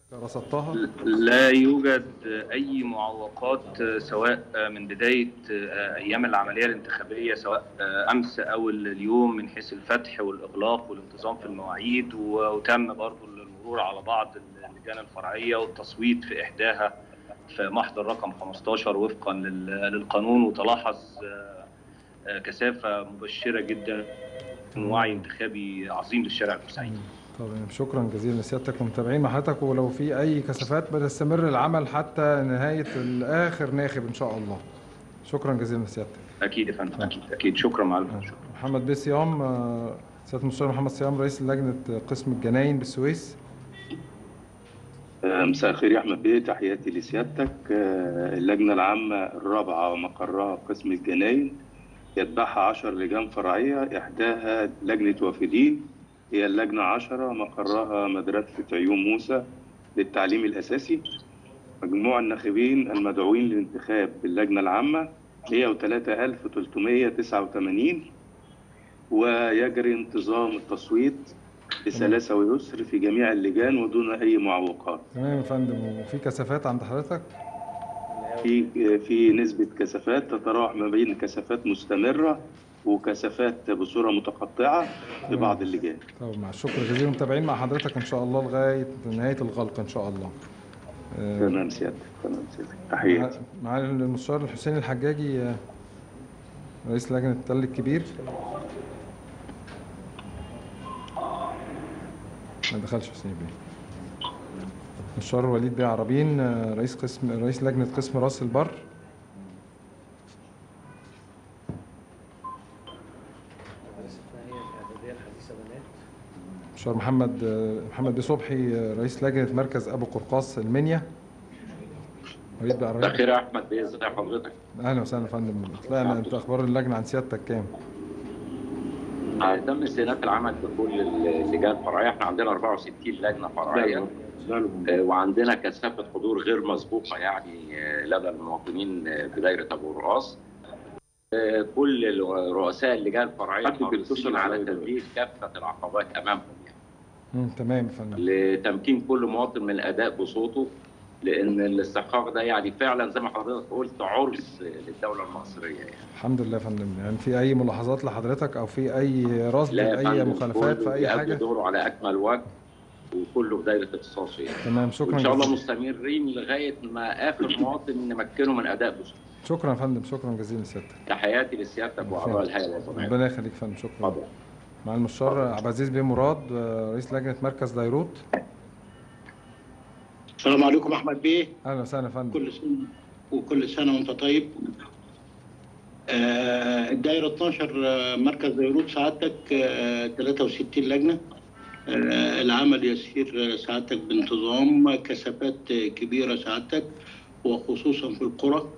رصدتها لا يوجد أي معوقات سواء من بداية أيام العملية الانتخابية سواء أمس أو اليوم من حيث الفتح والإغلاق والانتظام في المواعيد وتم برضو المرور على بعض اللجان الفرعية والتصويت في إحداها في محضر رقم 15 وفقا للقانون وتلاحظ كثافة مبشرة جدا وعي انتخابي عظيم للشارع البورسعيدي. طبعا شكرا جزيلا لسيادتك ومتابعين مع حضرتك ولو في اي كثافات بنستمر العمل حتى نهايه الاخر ناخب ان شاء الله شكرا جزيلا لسيادتك اكيد يا فندم اكيد اكيد شكرا معلم محمد بيه صيام سياده المستشار محمد صيام رئيس لجنه قسم الجناين بالسويس مساء الخير يا احمد بيه تحياتي لسيادتك اللجنه العامه الرابعه ومقرها قسم الجناين يتبعها 10 لجان فرعيه احداها لجنه وافدين هي اللجنة عشرة مقرها مدرسة عيون موسى للتعليم الأساسي مجموع الناخبين المدعوين للانتخاب باللجنة العامة 103389 ويجري انتظام التصويت بسلاسة ويسر في جميع اللجان ودون أي معوقات. تمام يا فندم وفي كثافات عند حضرتك؟ في في نسبة كثافات تتراوح ما بين كثافات مستمرة وكثافات بصوره متقطعه في بعض اللجان. طب مع الشكر جزيلا متابعين مع حضرتك ان شاء الله لغايه نهايه الغلق ان شاء الله. تمام سيادتك تمام سيادتك تحياتي. مع المستشار الحسين الحجاجي رئيس لجنه التل الكبير. ما دخلش حسين بيه. المستشار وليد بيه عربين رئيس قسم رئيس لجنه قسم راس البر. مستشار محمد محمد بيه صبحي رئيس لجنه مركز ابو قرقاص المنيا وليد بيه عربين بخير يا احمد بيه ازي حضرتك اهلا وسهلا يا فندم طلعنا انت اخبار اللجنه عن سيادتك كام؟ تم استئناف العمل بكل اللجان الفرعيه احنا عندنا 64 لجنه فرعيه وعندنا كثافه حضور غير مسبوقه يعني لدى المواطنين بدايره ابو الراس كل رؤساء اللجان الفرعيه حريصين على تذليل كافه العقبات امامهم يعني. تمام يا فندم لتمكين كل مواطن من الاداء بصوته لان الاستحقاق ده يعني فعلا زي ما حضرتك قلت عرس للدوله المصريه يعني. الحمد لله يا فندم يعني في اي ملاحظات لحضرتك او في اي رصد لاي مخالفات في اي حاجه دوره على اكمل وجه وكله بدايه اختصاصه يعني. تمام شكرا ان شاء الله مستمرين لغايه ما اخر مواطن نمكنه من اداء بصوته شكرا يا فندم شكرا جزيلا لسيادتك تحياتي لسيادتك واعضاء الهيئه الوطنيه ربنا يخليك يا فندم شكرا طبعا. مع المستشار عبد العزيز بيه مراد رئيس لجنه مركز ديروت السلام عليكم احمد بيه اهلا وسهلا يا فندم كل سنه وكل سنه وانت طيب آه الدائره 12 مركز ديروت سعادتك آه 63 لجنه آه العمل يسير سعادتك بانتظام كثافات كبيره سعادتك وخصوصا في القرى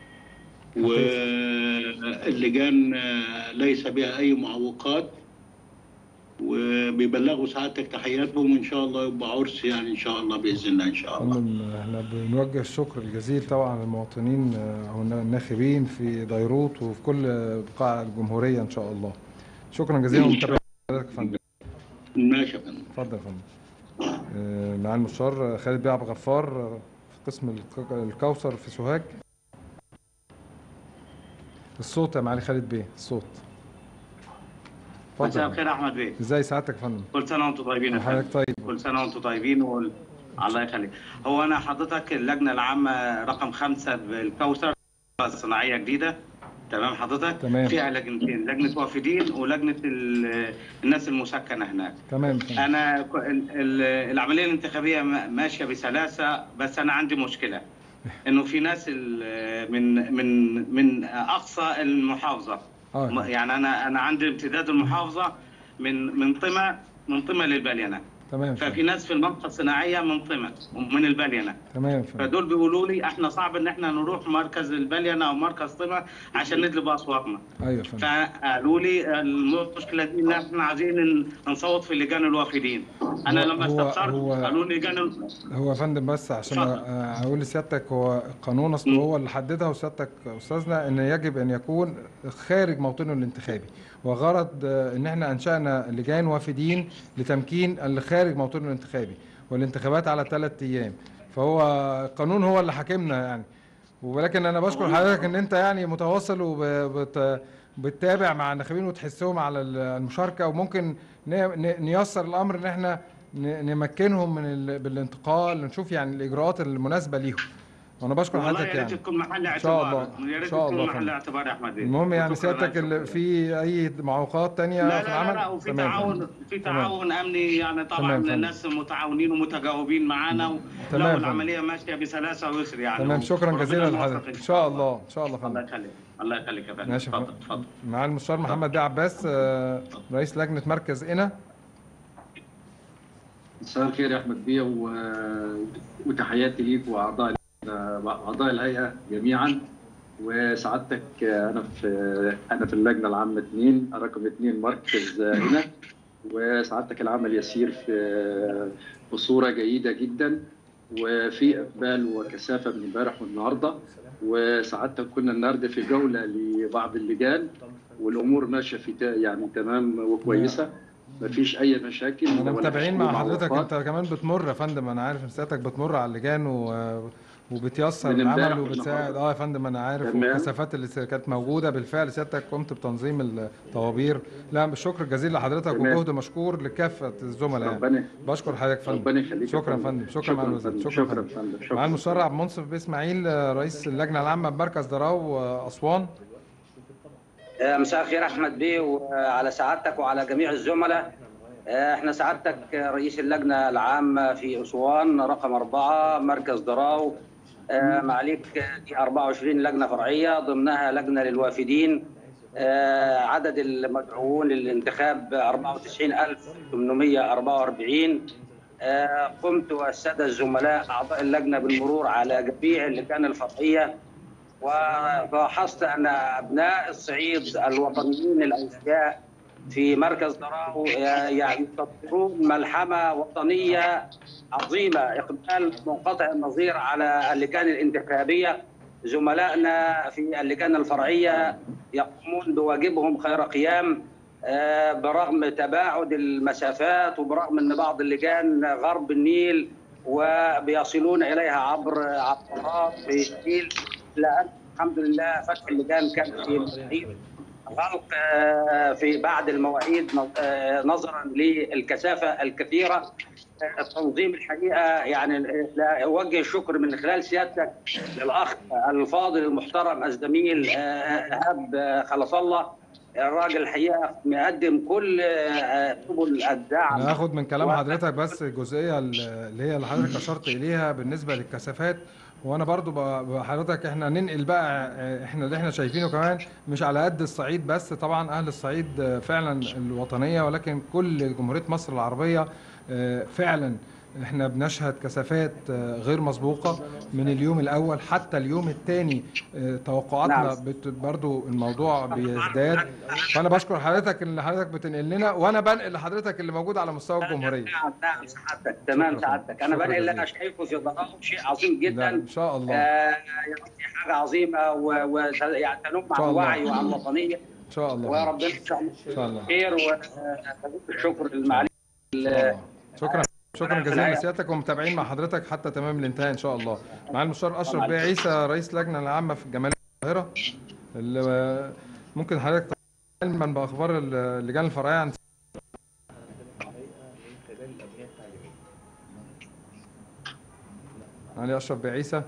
واللجان ليس بها اي معوقات وبيبلغوا سعادتك تحياتهم وان شاء الله يبقى عرس يعني ان شاء الله باذن الله ان شاء الله. احنا بنوجه الشكر الجزيل طبعا للمواطنين او الناخبين في ديروت وفي كل بقاع الجمهوريه ان شاء الله. شكرا جزيلا ومتابعين حضرتك يا فندم. ماشي يا فندم. اتفضل يا فندم. مع المستشار خالد بيه عبد الغفار في قسم الكوثر في سوهاج. الصوت يا معالي خالد بيه الصوت. مساء الخير احمد بيه ازاي سعادتك يا فندم كل سنه وانتم طيبين يا حضرتك طيب كل سنه وانتم طيبين و... الله يخليك هو انا حضرتك اللجنه العامه رقم خمسة بالكوثر صناعيه جديده تمام حضرتك تمام فيها لجنتين لجنه وافدين ولجنه ال... الناس المسكنه هناك تمام فهم. انا ال... ال... العمليه الانتخابيه ماشيه بسلاسه بس انا عندي مشكله انه في ناس من من من اقصى المحافظه آه. يعني انا انا عندي امتداد المحافظه من من طمة من طمة للبلينه تمام ففي ناس في المنطقه الصناعيه من طمة ومن البلينه تمام فهم. فدول بيقولوا لي احنا صعب ان احنا نروح مركز البلينه او مركز طمة عشان ندلب اصواتنا ايوه فهم. فقالوا لي المشكله دي ان احنا عايزين نصوت في لجان الوافدين انا لما استفسرت قالوا لي لجان هو يا فندم بس عشان اقول لسيادتك هو القانون اصله هو اللي حددها وسيادتك استاذنا ان يجب ان يكون خارج موطنه الانتخابي وغرض ان احنا انشانا لجان وافدين لتمكين اللي خارج موطنه الانتخابي والانتخابات على ثلاث ايام فهو القانون هو اللي حاكمنا يعني ولكن انا بشكر حضرتك ان انت يعني متواصل وبتتابع مع الناخبين وتحسهم على المشاركه وممكن نيسر الامر ان احنا نمكنهم من بالانتقال نشوف يعني الاجراءات المناسبه ليهم وانا بشكر حضرتك يعني يا ريت تكون محل ان شاء الله يا ريت ان شاء الله تكون محل اعتبار يا احمد المهم يعني سيادتك اللي في اي معوقات تانية لا في لا العمل لا, لا وفي تعاون في تعاون امني يعني طبعا تمام، تمام. الناس متعاونين ومتجاوبين معانا و- تمام، لا تمام. والعمليه ماشيه بسلاسه ويسر يعني تمام شكرا وربنا جزيلا يوفقك لحضرتك ان شاء الله ان شاء الله الله فندم يخليك الله يخليك يا فندم ماشي يا اتفضل فندم. اتفضل مع المستشار محمد بيه عباس آه، رئيس لجنه مركز قنا مساء الخير يا احمد بيه و- وتحياتي ليك واعضاء اعضاء الهيئه جميعا وسعادتك انا في انا في اللجنه العامه اثنين رقم اثنين مركز هنا وسعادتك العمل يسير في بصوره جيده جدا وفي اقبال وكثافه من امبارح والنهارده وسعادتك كنا النهارده في جوله لبعض اللجان والامور ماشيه في تا- يعني تمام وكويسه مفيش اي مشاكل انا ولا متابعين في مع حضرتك معوقات. انت كمان بتمر يا فندم انا عارف ان سيادتك بتمر على اللجان و... وبتيسر من امبارح العمل وبتساعد والنهاردة. اه يا فندم انا عارف تمام. والكثافات اللي س- كانت موجوده بالفعل سيادتك قمت بتنظيم الطوابير لا بالشكر جزيل لحضرتك تمام. وجهد مشكور لكافه الزملاء يعني. ربنا بشكر حضرتك يا فندم ربنا يخليك شكرا يا فندم شكرا مع الوزير فندم. شكرا شكرا فندم فندم مع شكرا المستشار عبد المنصف باسماعيل آه، رئيس اللجنه العامه بمركز دراو آه، اسوان آه، مساء الخير احمد بيه وعلى سعادتك وعلى جميع الزملاء آه، احنا سعادتك رئيس اللجنه العامه في اسوان رقم اربعه مركز دراو آه، معاليك دي 24 لجنه فرعيه ضمنها لجنه للوافدين آه، عدد المدعوون للانتخاب 94844 آه، قمت والساده الزملاء اعضاء اللجنه بالمرور على جميع اللجان الفرعيه ولاحظت ان ابناء الصعيد الوطنيين الاوفياء في مركز دراو يعني يصدرون ملحمه وطنيه عظيمه اقبال منقطع النظير على اللجان الانتخابيه زملائنا في اللجان الفرعيه يقومون بواجبهم خير قيام آه، برغم تباعد المسافات وبرغم ان بعض اللجان غرب النيل وبيصلون اليها عبر عبارات في النيل لأن الحمد لله فتح اللجان كان في مواعيد غلق آه، في بعد المواعيد آه، نظرا للكثافه الكثيره آه، التنظيم الحقيقه يعني لا اوجه الشكر من خلال سيادتك للاخ الفاضل المحترم الزميل آه، ايهاب آه، خلف الله الراجل الحقيقه مقدم كل آه، سبل الدعم انا هاخد من كلام و- حضرتك بس الجزئيه اللي هي اللي حضرتك اشرت اليها بالنسبه للكثافات وانا برضو ب- بحضرتك احنا ننقل بقى اه، احنا اللي احنا شايفينه كمان مش على قد الصعيد بس طبعا اهل الصعيد اه، فعلا الوطنيه ولكن كل جمهوريه مصر العربيه اه، فعلا احنا بنشهد كثافات اه، غير مسبوقه من اليوم الاول حتى اليوم الثاني توقعاتنا نعم. بت برضو الموضوع بيزداد فانا بشكر حضرتك ان حضرتك بتنقل لنا وانا بنقل لحضرتك اللي موجود على مستوى الجمهوريه نعم نعم سعادتك تمام شكراً. سعادتك انا شكراً بنقل اللي انا جزيلاً. شايفه في ضرائب شيء عظيم لا، جدا ان شاء الله آه، يعني دي حاجه عظيمه ويعني تنم شاء عن الله. وعي وعن وطنيه ان شاء الله وربنا ان شاء الله ان شاء الله خير والشكر للمعالي إن شاء الله. شكرا شكرا في جزيلا الحقيقة. لسيادتك ومتابعين مع حضرتك حتى تمام الانتهاء ان شاء الله مع المستشار اشرف بيه عيسى رئيس اللجنه العامه في الجماليه القاهره اللي ممكن حضرتك علما باخبار اللجان الفرعيه عن معالي اشرف بيه عيسى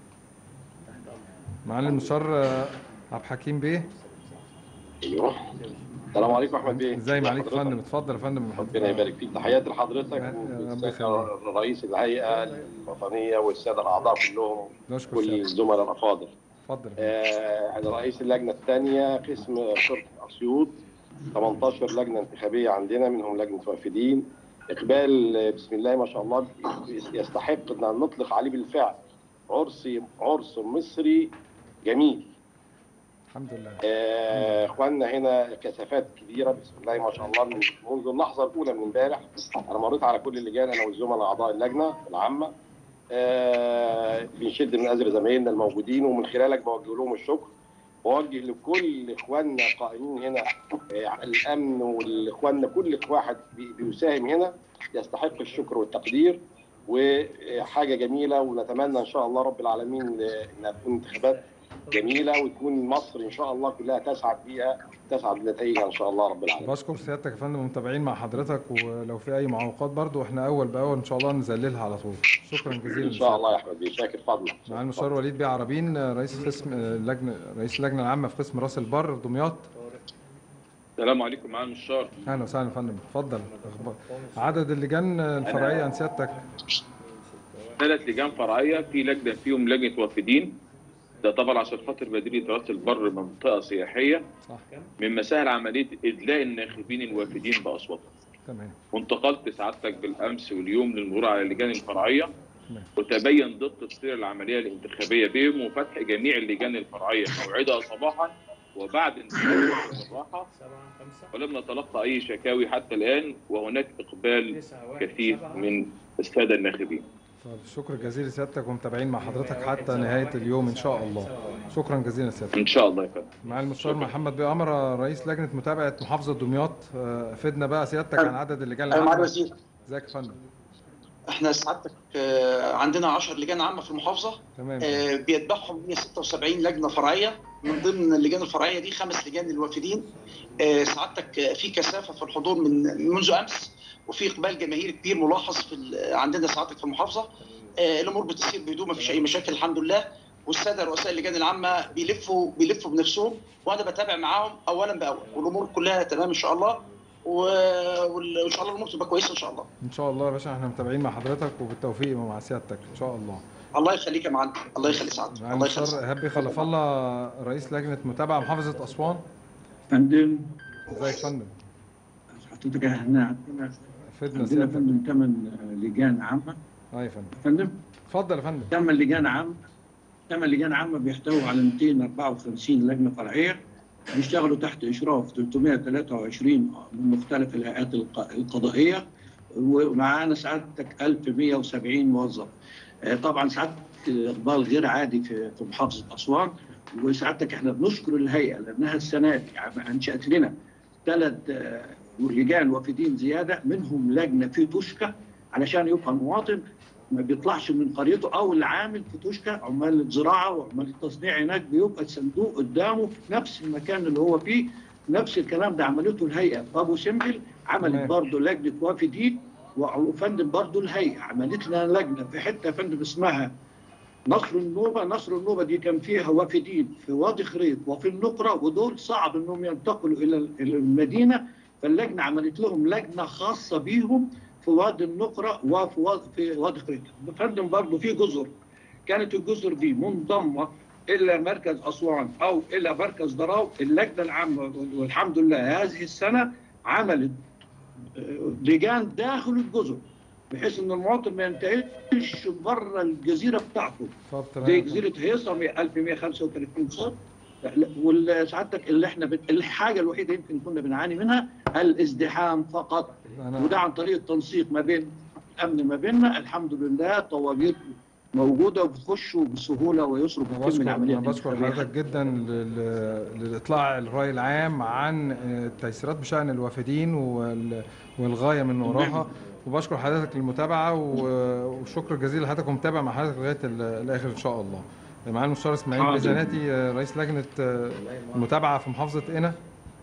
معالي المستشار آه، عبد الحكيم بيه ايوه السلام عليكم احمد بيه ازاي معاليك يا حضرتك؟ فندم اتفضل يا فندم ربنا يبارك فيك تحياتي لحضرتك ربنا والسادة رئيس الهيئه الوطنيه والساده الاعضاء كلهم نشكر كل سيادتك الزملاء الافاضل اتفضل آه، انا رئيس اللجنه الثانيه قسم شرطه اسيوط 18 لجنه انتخابيه عندنا منهم لجنه وافدين اقبال آه، بسم الله ما شاء الله يستحق ان نطلق عليه بالفعل عرس عرس مصري جميل الحمد لله آه، اخواننا هنا كثافات كبيره بسم الله ما شاء الله من منذ اللحظه الاولى من امبارح انا مريت على كل اللجان انا والزملاء اعضاء اللجنه العامه آه، بنشد من ازر زمايلنا الموجودين ومن خلالك بوجه لهم الشكر بوجه لكل اخواننا قائمين هنا آه، على الامن والاخواننا كل واحد بي- بيساهم هنا يستحق الشكر والتقدير وحاجه جميله ونتمنى ان شاء الله رب العالمين انها تكون انتخابات جميله وتكون مصر ان شاء الله كلها تسعد بيها تسعد بنتائجها ان شاء الله رب العالمين. بشكر سيادتك يا فندم متابعين مع حضرتك ولو في اي معوقات برضو احنا اول باول ان شاء الله نذللها على طول شكرا جزيلا ان شاء الله يا احمد بيه شاكر فضلك. مع المستشار وليد بيه عربين رئيس قسم اللجنه رئيس اللجنه العامه في قسم راس البر دمياط السلام عليكم معالي المستشار اهلا وسهلا يا فندم اتفضل اخبار عدد اللجان الفرعيه عن سيادتك ثلاث لجان فرعيه في لجنه فيهم لجنه وافدين ده طبعا عشان خاطر مدينه راس البر منطقه سياحيه صح من مسائل عمليه ادلاء الناخبين الوافدين باصواتهم تمام وانتقلت سعادتك بالامس واليوم للمرور على اللجان الفرعيه تمام. وتبين ضد تصدير العمليه الانتخابيه بهم وفتح جميع اللجان الفرعيه موعدها صباحا وبعد انتهاء الراحه ولم نتلقى اي شكاوي حتى الان وهناك اقبال كثير من الساده الناخبين. طب شكرا جزيلا لسيادتك ومتابعين مع حضرتك حتى نهايه اليوم ان شاء الله شكرا جزيلا لسيادتك ان شاء الله يا فندم. مع المستشار محمد بيه عمر رئيس لجنه متابعه محافظه دمياط آه، فدنا بقى سيادتك عن عدد اللجان ايوه معالي العامه الوزير ازيك يا فندم احنا سعادتك آه، عندنا 10 لجان عامه في المحافظه تمام آه، بيتبعهم 176 لجنه فرعيه من ضمن اللجان الفرعيه دي خمس لجان للوافدين آه، سعادتك آه، في كثافه في الحضور من منذ امس وفي اقبال جماهيري كبير ملاحظ في ال- عندنا سعادتك في المحافظه آه، الامور بتسير بهدوء ما فيش اي مشاكل الحمد لله والساده رؤساء اللجان العامه بيلفوا بيلفوا بنفسهم وانا بتابع معاهم اولا باول والامور كلها تمام ان شاء الله و- وال- وان شاء الله الامور تبقى كويسه ان شاء الله ان شاء الله يا باشا احنا متابعين مع حضرتك وبالتوفيق مع سيادتك ان شاء الله الله يخليك يا معلم الله يخلي سعادتك مع الله يخلي المستشار ايهاب بيه خلف الله رئيس لجنه متابعه محافظه اسوان فندم ازيك يا فندم حضرتك احنا عندنا فدنا عندنا سيادتك فندم ثمان لجان عامه اه يا فندم فندم اتفضل يا فندم ثمان لجان عامه ثمان لجان عامه بيحتووا على 254 لجنه فرعيه بيشتغلوا تحت اشراف 323 من مختلف الهيئات الق- القضائيه ومعانا سعادتك 1170 موظف آه، طبعا سعادتك اقبال غير عادي في في محافظه اسوان وسعادتك احنا بنشكر الهيئه لانها السنه دي عم- انشات لنا ثلاث آه، لجان وافدين زياده منهم لجنه في توشكا علشان يبقى المواطن ما بيطلعش من قريته او العامل في توشكا عمال الزراعه وعمال التصنيع هناك بيبقى الصندوق قدامه في نفس المكان اللي هو فيه نفس الكلام ده عملته الهيئه في ابو سمبل عملت تمام. برضه لجنه وافدين وفندم برضه الهيئه عملت لنا لجنه في حته فندم اسمها نصر النوبه نصر النوبه دي كان فيها وافدين في وادي خريط وفي النقره ودول صعب انهم ينتقلوا الى إلى المدينه فاللجنه عملت لهم لجنه خاصه بيهم في وادي النقره وفي وادي, في وادي خريط فندم برضه في جزر كانت الجزر دي منضمه الى مركز اسوان او الى مركز ضراو اللجنه العامه والحمد لله هذه السنه عملت آه، لجان داخل الجزر بحيث ان المواطن ما ينتقلش بره الجزيره بتاعته طب زي تمام جزيره هيصه 1135 فرد وسعادتك اللي احنا بن... الحاجه الوحيده يمكن كنا بنعاني منها الازدحام فقط انا وده عن طريق التنسيق ما بين الامن ما بيننا الحمد لله طوابير موجوده وبتخشوا بسهوله ويسر أنا بتتم بشكر العمليه أنا بشكر الانتخابية. حضرتك جدا لل- للاطلاع الراي العام عن آه، التيسيرات بشان الوافدين وال- والغايه من وراها وبشكر حضرتك للمتابعه و- وشكر جزيل لحضرتك ومتابع مع حضرتك لغايه ال- الاخر ان شاء الله. معالي المستشار اسماعيل حاضر. بيزاناتي آه، رئيس لجنه آه، المتابعه في محافظه قنا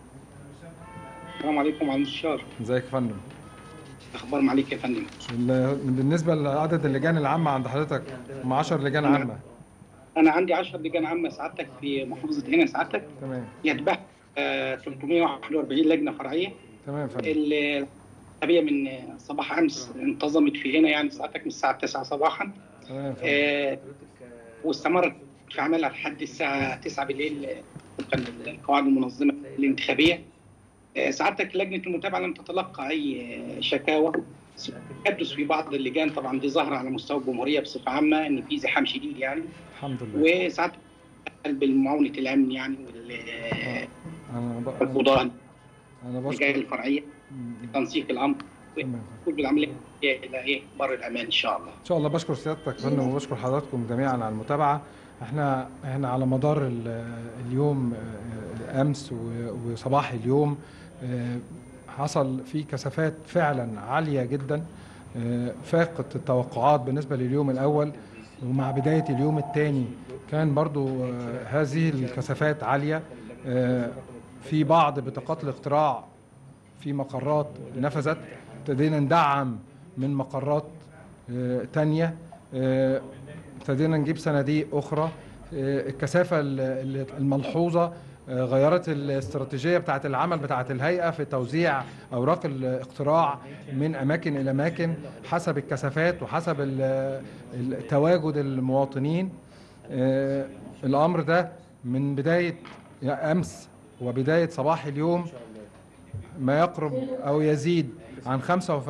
السلام عليكم على المستشار ازيك يا فندم؟ اخبار عليك يا فندم ال- بالنسبه لعدد اللجان العامه عند حضرتك هم 10 لجان عامه انا عندي 10 لجان عامه سعادتك في محافظه هنا سعادتك تمام يتبع آه، 341 لجنه فرعيه تمام يا فندم الانتخابيه من آه، صباح امس انتظمت في هنا يعني سعادتك من الساعه 9 صباحا تمام يا فندم آه، واستمرت في عملها لحد الساعه 9 بالليل آه، طبقا للقواعد المنظمه الانتخابيه آه، سعادتك لجنه المتابعه لم تتلقى اي آه، شكاوى يحدث في بعض اللجان طبعا دي ظاهره على مستوى الجمهوريه بصفه عامه ان في زحام شديد يعني الحمد لله وساعات بالمعاونة الامن يعني وال- انا ب... والقضاء انا الجهه بشكر الفرعيه تنسيق الامر تمام. كل العمليه الى ايه بر الامان ان شاء الله ان شاء الله بشكر سيادتك يا فندم وبشكر حضراتكم جميعا على المتابعه احنا احنا على مدار ال- اليوم آه، امس و- وصباح اليوم آه، حصل في كثافات فعلا عاليه جدا آه، فاقت التوقعات بالنسبة لليوم الأول ومع بداية اليوم الثاني كان برضو آه، هذه الكثافات عالية آه، في بعض بطاقات الاقتراع في مقرات نفذت ابتدينا ندعم من مقرات آه، تانية آه، ابتدينا نجيب صناديق أخرى آه، الكثافة ال- ال- الملحوظة آه، غيرت الاستراتيجية بتاعة العمل بتاعة الهيئة في توزيع أوراق الاقتراع من أماكن إلى أماكن حسب الكثافات وحسب ال- ال- تواجد المواطنين آه، الأمر ده من بداية أمس وبداية صباح اليوم ما يقرب أو يزيد عن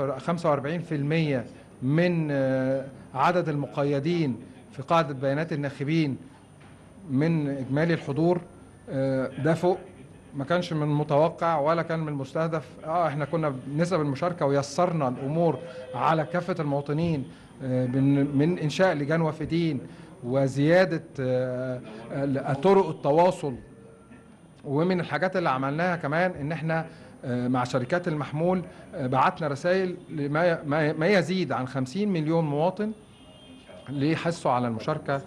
45% من آه، عدد المقيدين في قاعدة بيانات الناخبين من إجمالي الحضور آه، ده فوق ما كانش من المتوقع ولا كان من المستهدف اه احنا كنا بنسب المشاركه ويسرنا الامور على كافه المواطنين آه، من من انشاء لجان وافدين وزياده آه، آه، طرق التواصل ومن الحاجات اللي عملناها كمان ان احنا آه، مع شركات المحمول آه، بعتنا رسائل لما ما- ما يزيد عن 50 مليون مواطن ليحثوا على المشاركه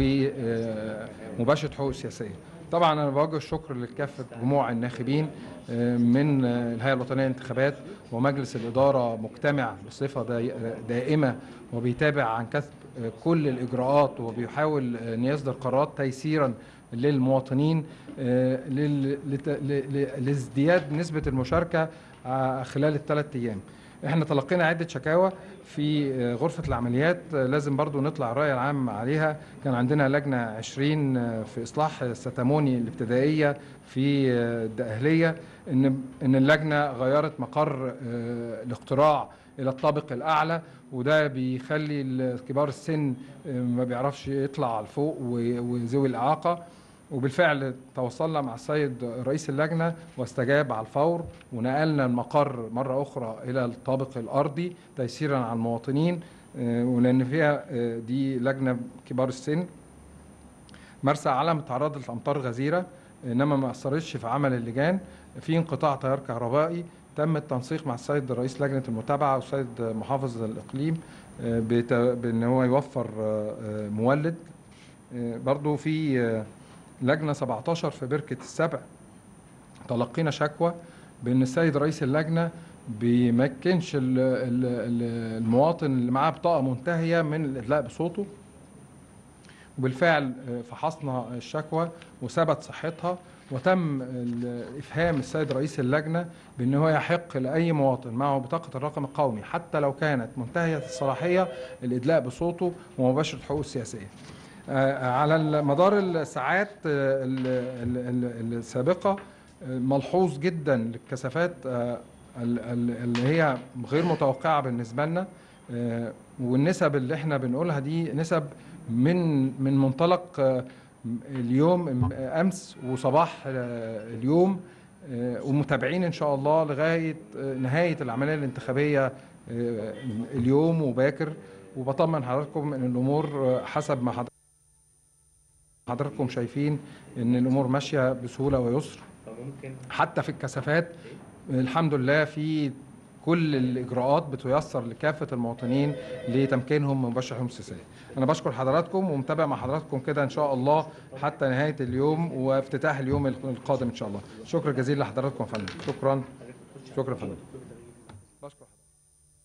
ومباشره حقوق سياسيه. طبعا انا بوجه الشكر لكافه جموع الناخبين آه، من آه، الهيئه الوطنيه للانتخابات ومجلس الاداره مجتمع بصفه داي- دائمه وبيتابع عن كسب آه، كل الاجراءات وبيحاول آه، ان يصدر قرارات تيسيرا للمواطنين آه، لل- لت- ل- ل- لازدياد نسبه المشاركه آه، خلال الثلاث ايام. احنا تلقينا عده شكاوى في آه، غرفه العمليات آه، لازم برضو نطلع الراي العام عليها كان عندنا لجنه 20 آه، في اصلاح الستاموني الابتدائيه في آه، الدقهليه ان ان اللجنه غيرت مقر آه، الاقتراع الى الطابق الاعلى وده بيخلي ال- كبار السن آه، ما بيعرفش يطلع على فوق و- وذوي الاعاقه وبالفعل تواصلنا مع السيد رئيس اللجنة واستجاب على الفور ونقلنا المقر مرة أخرى إلى الطابق الأرضي تيسيرا على المواطنين آه، ولأن فيها آه، دي لجنة كبار السن مرسى علم تعرضت لأمطار غزيرة إنما ما أثرتش في عمل اللجان في انقطاع تيار كهربائي تم التنسيق مع السيد رئيس لجنة المتابعة والسيد محافظ الإقليم آه، بت- بأن هو يوفر آه، آه، مولد آه، برضو في آه، لجنة 17 في بركة السبع تلقينا شكوى بأن السيد رئيس اللجنة بيمكنش ال- ال- ال- المواطن اللي معاه بطاقة منتهية من الإدلاء بصوته وبالفعل آه، فحصنا الشكوى وثبت صحتها وتم ال- افهام السيد رئيس اللجنه بان هو يحق لاي مواطن معه بطاقه الرقم القومي حتى لو كانت منتهيه الصلاحيه الادلاء بصوته ومباشره حقوقه السياسيه. آه، على مدار الساعات آه، ال- ال- ال- السابقه آه، ملحوظ جدا للكثافات آه، ال- ال- اللي هي غير متوقعه بالنسبه لنا آه، والنسب اللي احنا بنقولها دي نسب من من منطلق آه، اليوم امس وصباح آه، اليوم آه، ومتابعين ان شاء الله لغايه آه، نهايه العمليه الانتخابيه آه، اليوم وباكر وبطمن حضراتكم ان الامور آه، حسب ما حضر- حضراتكم شايفين ان الامور ماشيه بسهوله ويسر حتى في الكثافات الحمد لله في كل الاجراءات بتيسر لكافه المواطنين لتمكينهم من مباشره حقوقهم السياسيه. انا بشكر حضراتكم ومتابع مع حضراتكم كده ان شاء الله حتى نهايه اليوم وافتتاح اليوم القادم ان شاء الله. شكرا جزيلا لحضراتكم يا فندم. شكرا. شكرا يا فندم. بشكر